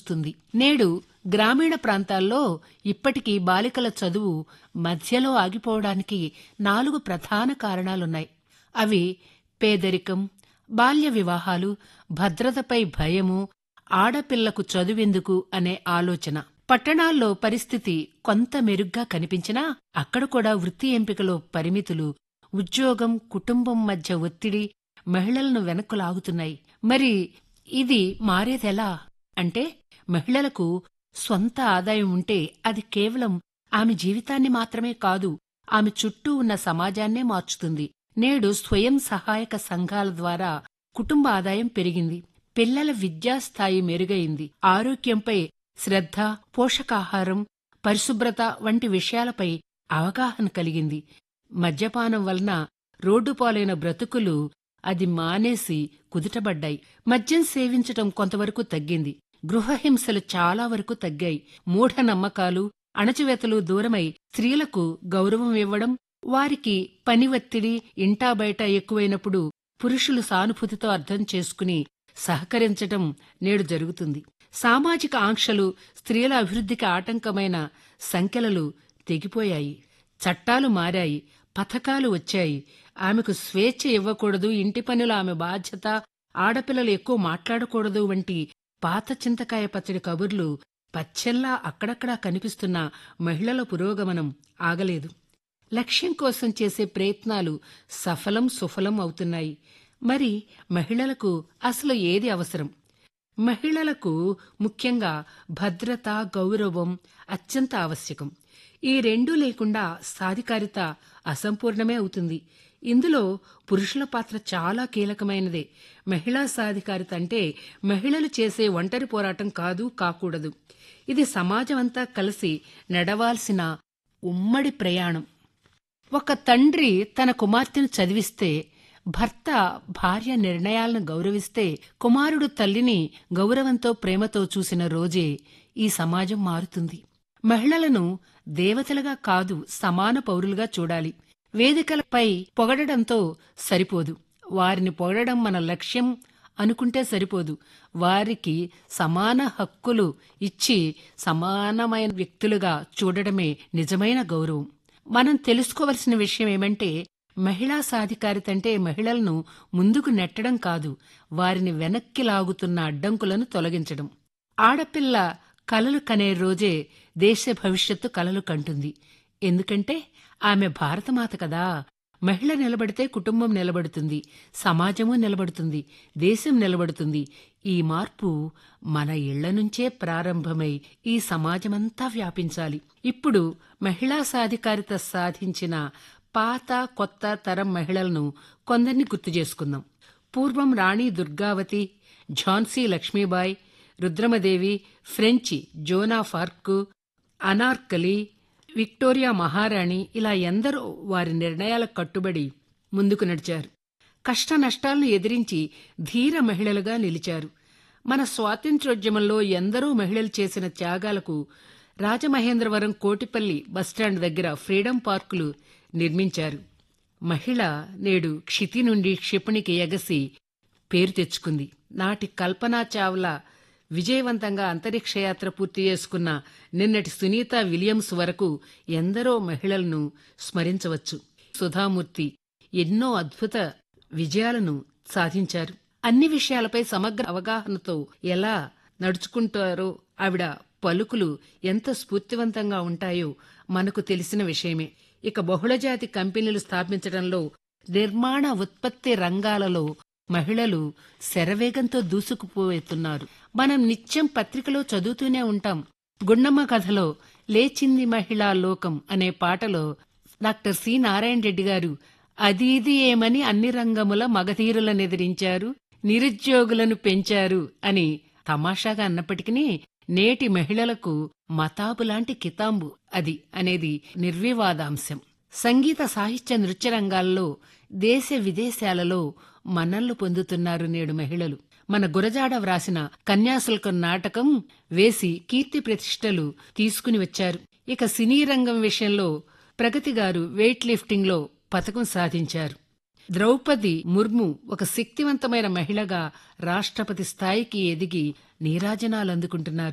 చూస్తుంది నేడు గ్రామీణ ప్రాంతాల్లో ఇప్పటికీ బాలికల చదువు మధ్యలో ఆగిపోవడానికి నాలుగు ప్రధాన కారణాలున్నాయి అవి పేదరికం బాల్య వివాహాలు భద్రతపై భయము ఆడపిల్లకు చదువెందుకు అనే ఆలోచన పట్టణాల్లో పరిస్థితి కొంత మెరుగ్గా కనిపించినా అక్కడ కూడా వృత్తి ఎంపికలో పరిమితులు ఉద్యోగం కుటుంబం మధ్య ఒత్తిడి మహిళలను వెనక్కు లాగుతున్నాయి మరి ఇది మారేదెలా అంటే మహిళలకు స్వంత ఆదాయం ఉంటే అది కేవలం ఆమె జీవితాన్ని మాత్రమే కాదు ఆమె చుట్టూ ఉన్న సమాజాన్నే మార్చుతుంది నేడు స్వయం సహాయక సంఘాల ద్వారా కుటుంబ ఆదాయం పెరిగింది పిల్లల విద్యాస్థాయి మెరుగైంది ఆరోగ్యంపై శ్రద్ధ పోషకాహారం పరిశుభ్రత వంటి విషయాలపై అవగాహన కలిగింది మద్యపానం వలన రోడ్డుపాలైన బ్రతుకులు అది మానేసి కుదుటబడ్డాయి మద్యం సేవించటం కొంతవరకు తగ్గింది గృహహింసలు చాలా వరకు తగ్గాయి మూఢనమ్మకాలు అణచివేతలు దూరమై స్త్రీలకు గౌరవం ఇవ్వడం వారికి పని ఒత్తిడి ఇంటా బయట ఎక్కువైనప్పుడు పురుషులు సానుభూతితో అర్థం చేసుకుని సహకరించటం నేడు జరుగుతుంది సామాజిక ఆంక్షలు స్త్రీల అభివృద్ధికి ఆటంకమైన సంఖ్యలలు తెగిపోయాయి చట్టాలు మారాయి పథకాలు వచ్చాయి ఆమెకు స్వేచ్ఛ ఇవ్వకూడదు ఇంటి పనులు ఆమె బాధ్యత ఆడపిల్లలు ఎక్కువ మాట్లాడకూడదు వంటి పాత చింతకాయ పచ్చడి కబుర్లు పచ్చెల్లా అక్కడక్కడా కనిపిస్తున్న మహిళల పురోగమనం ఆగలేదు లక్ష్యం కోసం చేసే ప్రయత్నాలు సఫలం సుఫలం అవుతున్నాయి మరి మహిళలకు అసలు ఏది అవసరం మహిళలకు ముఖ్యంగా భద్రత గౌరవం అత్యంత ఆవశ్యకం ఈ రెండూ లేకుండా సాధికారిత అసంపూర్ణమే అవుతుంది ఇందులో పురుషుల పాత్ర చాలా కీలకమైనదే మహిళా సాధికారిత అంటే మహిళలు చేసే ఒంటరి పోరాటం కాదు కాకూడదు ఇది సమాజమంతా కలిసి నడవాల్సిన ఉమ్మడి ప్రయాణం ఒక తండ్రి తన కుమార్తెను చదివిస్తే భర్త భార్య నిర్ణయాలను గౌరవిస్తే కుమారుడు తల్లిని గౌరవంతో ప్రేమతో చూసిన రోజే ఈ సమాజం మారుతుంది మహిళలను దేవతలుగా కాదు సమాన పౌరులుగా చూడాలి వేదికలపై పొగడడంతో సరిపోదు వారిని పొగడడం మన లక్ష్యం అనుకుంటే సరిపోదు వారికి సమాన హక్కులు ఇచ్చి సమానమైన వ్యక్తులుగా చూడడమే నిజమైన గౌరవం మనం తెలుసుకోవలసిన విషయం ఏమంటే మహిళా సాధికారిత అంటే మహిళలను ముందుకు నెట్టడం కాదు వారిని వెనక్కి లాగుతున్న అడ్డంకులను తొలగించడం ఆడపిల్ల కలలు కనే రోజే దేశ భవిష్యత్తు కలలు కంటుంది ఎందుకంటే ఆమె భారతమాత కదా మహిళ నిలబడితే కుటుంబం నిలబడుతుంది సమాజము నిలబడుతుంది దేశం నిలబడుతుంది ఈ మార్పు మన ఇళ్ల నుంచే ప్రారంభమై ఈ సమాజమంతా వ్యాపించాలి ఇప్పుడు మహిళా సాధికారిత సాధించిన పాత కొత్త తరం మహిళలను కొందరిని గుర్తు చేసుకుందాం పూర్వం Rani Durgavati Jhansi Lakshmibai Rudramadevi French Joan of Arc Anarkali Victoria మహారాణి ఇలా ఎందరో వారి నిర్ణయాలకు కట్టుబడి ముందుకు నడిచారు కష్ట నష్టాలను ఎదిరించి ధీర మహిళలుగా నిలిచారు మన స్వాతంత్ర్యోద్యమంలో ఎందరో మహిళలు చేసిన త్యాగాలకు రాజమహేంద్రవరం కోటిపల్లి బస్టాండ్ దగ్గర ఫ్రీడమ్ పార్కులు నిర్మించారు మహిళ నేడు క్షితి నుండి క్షిపణికి ఎగసి పేరు తెచ్చుకుంది నాటి కల్పనా చావ్లా విజయవంతంగా అంతరిక్షయాత్ర పూర్తి చేసుకున్న నిన్నటి సునీత విలియమ్స్ వరకు ఎందరో మహిళలను స్మరించవచ్చు సుధామూర్తి ఎన్నో అద్భుత విజయాలను సాధించారు అన్ని విషయాలపై సమగ్ర అవగాహనతో ఎలా నడుచుకుంటారో ఆవిడ పలుకులు ఎంత స్ఫూర్తివంతంగా ఉంటాయో మనకు తెలిసిన విషయమే ఇక బహుళజాతి కంపెనీలు స్థాపించడంలో నిర్మాణ ఉత్పత్తి రంగాలలో మహిళలు శరవేగంతో దూసుకుపోతున్నారు మనం నిత్యం పత్రికలో చదువుతూనే ఉంటాం గుండమ్మ కథలో లేచింది మహిళా లోకం అనే పాటలో డాక్టర్ సి నారాయణ రెడ్డి గారు అది ఇది ఏమని అన్ని రంగముల మగధీరులనెదిరించారు నిరుద్యోగులను పెంచారు అని తమాషాగా అన్నప్పటికీ నేటి మహిళలకు మతాబులాంటి కితాంబు అది అనేది నిర్వివాదాంశం సంగీత సాహిత్య నృత్య రంగాల్లో దేశ విదేశాలలో మన్నళ్లు పొందుతున్నారు నేడు మహిళలు మన గురజాడ వ్రాసిన కన్యాశుల్కం నాటకం వేసి కీర్తి ప్రతిష్టలు తీసుకుని వచ్చారు ఇక సినీ రంగం విషయంలో ప్రగతి గారు వెయిట్ లిఫ్టింగ్ లో పథకం సాధించారు ద్రౌపది ముర్ము ఒక శక్తివంతమైన మహిళగా రాష్ట్రపతి స్థాయికి ఎదిగి నీరాజనాలు అందుకుంటున్నారు